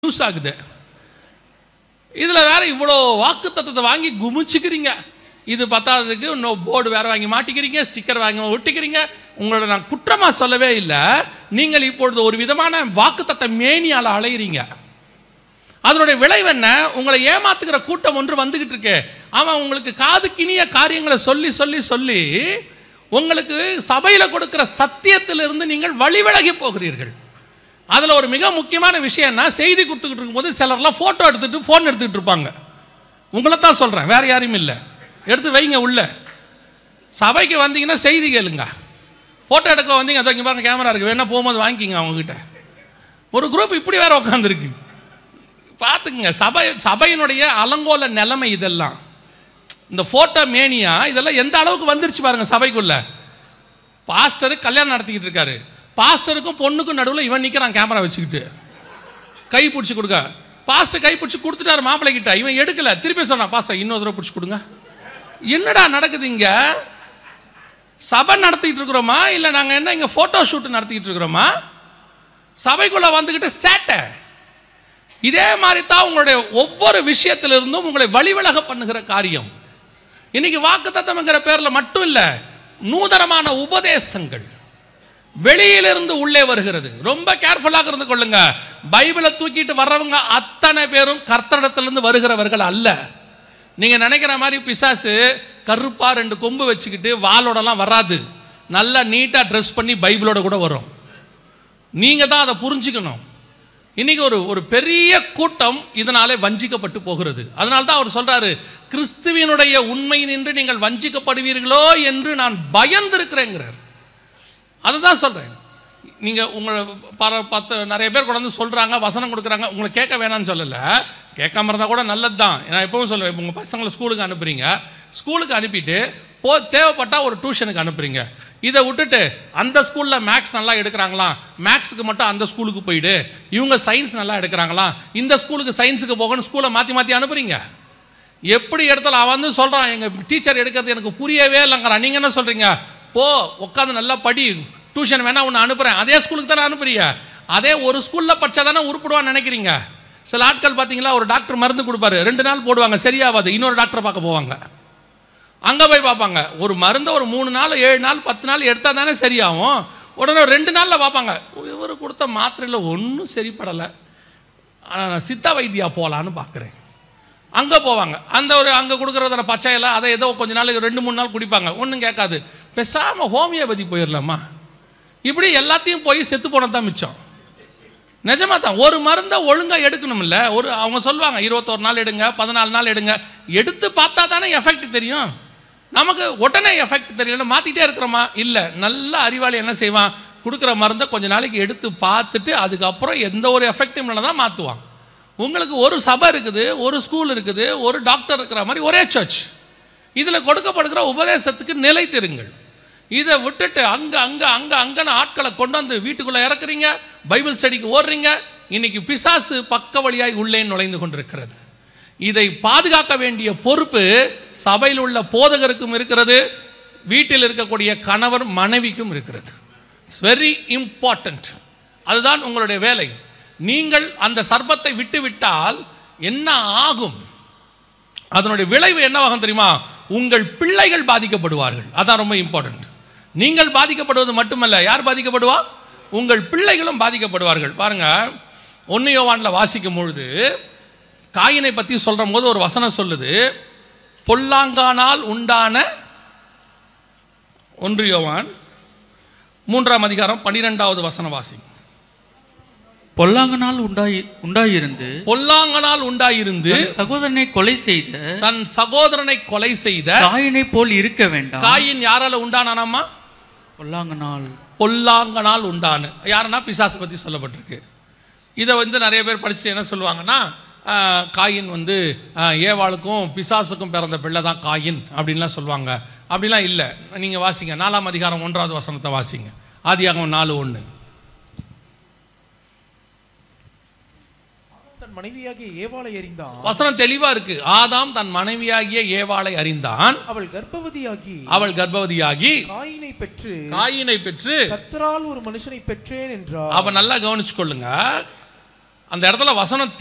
use ஆகுது இதில் வேற இவ்வளோ வாக்கு தத்துவத்தை வாங்கி குமிச்சுக்கிறீங்க இது பத்தாததுக்கு இன்னும் போர்டு வேற வாங்கி மாட்டிக்கிறீங்க ஸ்டிக்கர் வாங்கி ஒட்டிக்கிறீங்க உங்களோட நான் குற்றமாக சொல்லவே இல்லை நீங்கள் இப்பொழுது ஒரு விதமான வாக்கு மேனியால் அலையிறீங்க அதனுடைய விளைவு என்ன உங்களை ஏமாத்துகிற கூட்டம் ஒன்று வந்துகிட்டு இருக்கு அவன் உங்களுக்கு காதுக்கினிய காரியங்களை சொல்லி சொல்லி சொல்லி உங்களுக்கு சபையில் கொடுக்கிற சத்தியத்திலிருந்து நீங்கள் வழிவிலகி போகிறீர்கள் அதில் ஒரு மிக முக்கியமான விஷயம்னா செய்தி கொடுத்துக்கிட்டு இருக்கும்போது சிலர்லாம் ஃபோட்டோ எடுத்துட்டு ஃபோன் எடுத்துக்கிட்டு இருப்பாங்க உங்களை தான் சொல்கிறேன் வேற யாரையும் இல்லை எடுத்து வைங்க உள்ள சபைக்கு வந்தீங்கன்னா செய்தி கேளுங்க ஃபோட்டோ எடுக்க வந்தீங்க அதோ இங்கே பாருங்க கேமரா இருக்குது வேணா போகும்போது வாங்கிக்கிங்க அவங்ககிட்ட ஒரு குரூப் இப்படி வேற உட்காந்துருக்கு பார்த்துக்குங்க சபை சபையினுடைய அலங்கோல நிலைமை இதெல்லாம் இந்த ஃபோட்டோ மேனியா இதெல்லாம் எந்த அளவுக்கு வந்துருச்சு பாருங்க சபைக்குள்ள பாஸ்டர் கல்யாணம் நடத்திக்கிட்டு இருக்காரு பாஸ்டருக்கும் பொண்ணுக்கும் நடுவில் இவன் நிற்கிறான் கேமரா வச்சுக்கிட்டு கை பிடிச்சி கொடுக்க பாஸ்டர் கை பிடிச்சி கொடுத்துட்டாரு மாப்பிள்ளை கிட்ட இவன் எடுக்கல திருப்பி சொன்னான் பாஸ்டர் இன்னொரு தடவை பிடிச்சி கொடுங்க என்னடா நடக்குது இங்க சபை நடத்திக்கிட்டு இருக்கிறோமா இல்லை நாங்கள் என்ன இங்கே ஃபோட்டோ ஷூட் நடத்திக்கிட்டு இருக்கிறோமா சபைக்குள்ள வந்துக்கிட்டு சேட்டை இதே மாதிரி தான் உங்களுடைய ஒவ்வொரு விஷயத்திலிருந்தும் உங்களை வழிவிலக பண்ணுகிற காரியம் இன்னைக்கு வாக்குத்தத்தம்ங்கிற பேர்ல மட்டும் இல்ல நூதனமான உபதேசங்கள் வெளியிலிருந்து உள்ளே வருகிறது ரொம்ப கேர்ஃபுல்லாக இருந்து கொள்ளுங்க பைபிளை தூக்கிட்டு வர்றவங்க அத்தனை பேரும் கர்த்தரிடத்திலிருந்து வருகிறவர்கள் அல்ல நீங்க நினைக்கிற மாதிரி பிசாசு கருப்பா ரெண்டு கொம்பு வச்சுக்கிட்டு வாளோடலாம் வராது நல்லா நீட்டா ட்ரெஸ் பண்ணி பைபிளோட கூட வரும் நீங்க தான் அதை புரிஞ்சுக்கணும் இன்னைக்கு ஒரு ஒரு பெரிய கூட்டம் இதனாலே வஞ்சிக்கப்பட்டு போகிறது அதனால தான் அவர் சொல்றாரு கிறிஸ்துவினுடைய உண்மை நின்று நீங்கள் வஞ்சிக்கப்படுவீர்களோ என்று நான் பயந்திருக்கிறேங்கிறார் அதுதான் சொல்றேன் நீங்க உங்களை பர பத்து நிறைய பேர் கொண்டு வந்து சொல்றாங்க வசனம் கொடுக்குறாங்க உங்களை கேட்க வேணாம்னு சொல்லல கேட்காம இருந்தா கூட நல்லது தான் நான் எப்பவும் சொல்லுவேன் இப்போ உங்க பசங்களை ஸ்கூலுக்கு அனுப்புறீங்க ஸ்கூலுக்கு அனுப்பிட்டு போ தேவைப்பட்டா ஒரு டியூஷனுக்கு அனுப்புறீங்க இதை விட்டுட்டு அந்த ஸ்கூலில் மேக்ஸ் நல்லா எடுக்கிறாங்களாம் மேக்ஸுக்கு மட்டும் அந்த ஸ்கூலுக்கு போயிடு இவங்க சயின்ஸ் நல்லா எடுக்கிறாங்களாம் இந்த ஸ்கூலுக்கு சயின்ஸுக்கு போகணும் ஸ்கூலை மாற்றி மாற்றி அனுப்புறீங்க எப்படி எடுத்தாலும் அவன் வந்து சொல்கிறான் எங்கள் டீச்சர் எடுக்கிறது எனக்கு புரியவே இல்லைங்கிறான் நீங்கள் என்ன சொல்கிறீங்க போ உட்காந்து நல்லா படி டியூஷன் வேணா ஒன்று அனுப்புகிறேன் அதே ஸ்கூலுக்கு தானே அனுப்புறீங்க அதே ஒரு ஸ்கூலில் படித்தா தானே உருப்பிடுவான்னு நினைக்கிறீங்க சில ஆட்கள் பார்த்தீங்களா ஒரு டாக்டர் மருந்து கொடுப்பாரு ரெண்டு நாள் போடுவாங்க சரியாகாது இன்னொரு டாக்டரை பார்க்க போவாங்க அங்கே போய் பார்ப்பாங்க ஒரு மருந்தை ஒரு மூணு நாள் ஏழு நாள் பத்து நாள் எடுத்தால் தானே சரியாகும் உடனே ஒரு ரெண்டு நாளில் பார்ப்பாங்க இவர் கொடுத்த மாத்திரையில் ஒன்றும் சரிப்படலை ஆனால் நான் சித்த வைத்தியா போகலான்னு பார்க்குறேன் அங்கே போவாங்க அந்த ஒரு அங்கே கொடுக்குறத பச்சையில் அதை ஏதோ கொஞ்ச நாளுக்கு ரெண்டு மூணு நாள் குடிப்பாங்க ஒன்றும் கேட்காது பேசாமல் ஹோமியோபதி போயிடலாமா இப்படி எல்லாத்தையும் போய் செத்து போனது தான் மிச்சம் நிஜமா தான் ஒரு மருந்தை ஒழுங்காக எடுக்கணும்ல ஒரு அவங்க சொல்லுவாங்க இருபத்தோரு நாள் எடுங்க பதினாலு நாள் எடுங்க எடுத்து பார்த்தா தானே எஃபெக்ட் தெரியும் நமக்கு உடனே எஃபெக்ட் தெரியல மாற்றிக்கிட்டே இருக்கிறோமா இல்லை நல்ல அறிவாளி என்ன செய்வான் கொடுக்குற மருந்தை கொஞ்ச நாளைக்கு எடுத்து பார்த்துட்டு அதுக்கப்புறம் எந்த ஒரு எஃபெக்டும் இல்லை தான் மாற்றுவான் உங்களுக்கு ஒரு சபை இருக்குது ஒரு ஸ்கூல் இருக்குது ஒரு டாக்டர் இருக்கிற மாதிரி ஒரே சர்ச் இதில் கொடுக்கப்படுகிற உபதேசத்துக்கு நிலைத்திருங்கள் இதை விட்டுட்டு அங்கே அங்கே அங்கே அங்கன்னு ஆட்களை கொண்டு வந்து வீட்டுக்குள்ளே இறக்குறீங்க பைபிள் ஸ்டடிக்கு ஓடுறீங்க இன்னைக்கு பிசாசு பக்க வழியாய் உள்ளே நுழைந்து கொண்டிருக்கிறது இதை பாதுகாக்க வேண்டிய பொறுப்பு சபையில் உள்ள போதகருக்கும் இருக்கிறது வீட்டில் இருக்கக்கூடிய கணவர் மனைவிக்கும் இருக்கிறது இட்ஸ் வெரி இம்பார்ட்டன்ட் அதுதான் உங்களுடைய வேலை நீங்கள் அந்த சர்ப்பத்தை விட்டு விட்டால் என்ன ஆகும் அதனுடைய விளைவு என்னவாகும் தெரியுமா உங்கள் பிள்ளைகள் பாதிக்கப்படுவார்கள் அதான் ரொம்ப இம்பார்ட்டன்ட் நீங்கள் பாதிக்கப்படுவது மட்டுமல்ல யார் பாதிக்கப்படுவா உங்கள் பிள்ளைகளும் பாதிக்கப்படுவார்கள் பாருங்க ஒன்னு யோவான்ல வாசிக்கும் பொழுது காயினை பற்றி சொல்ற போது ஒரு வசனம் சொல்லுது பொல்லாங்கானால் உண்டான ஒன்று யோவான் மூன்றாம் அதிகாரம் பன்னிரெண்டாவது வசனம் வாசி பொல்லாங்கனால் உண்டாயி உண்டாயிருந்து பொல்லாங்கனால் உண்டாயிருந்து தன் சகோதரனை கொலை செய்த தன் சகோதரனை கொலை செய்த காயினை போல் இருக்க வேண்டாம் காயின் யாரால உண்டானானாமா பொல்லாங்கனால் பொல்லாங்கனால் உண்டானு யாருன்னா பிசாசு பற்றி சொல்லப்பட்டிருக்கு இதை வந்து நிறைய பேர் படிச்சுட்டு என்ன சொல்லுவாங்கன்னா ஆஹ், காயின் வந்து ஆஹ், ஏவாளுக்கும் பிசாசுக்கும் பிறந்த பிள்ளை தான் காயின் அப்படின்லாம் சொல்லுவாங்க அப்படிலாம் இல்லை நீங்கள் வாசிங்க நாலாம் அதிகாரம் ஒன்றாவது வசனத்தை வாசிங்க ஆதியாகமம் நாலு ஒன்று தன் மனைவியாகிய ஏவாளை எறிந்தான் வசனம் தெளிவா இருக்கு ஆதாம் தன் மனைவியாகிய ஏவாளை அறிந்தான் அவள் கர்ப்பவதியாகி அவள் கர்ப்பவதியாகி காயினை பெற்று காயினை பெற்று கர்த்தரால் ஒரு மனுஷனை பெற்றேன் என்றார் அவ நல்லா கவனிச்சு கொள்ளுங்க அந்த இடத்துல வசனம்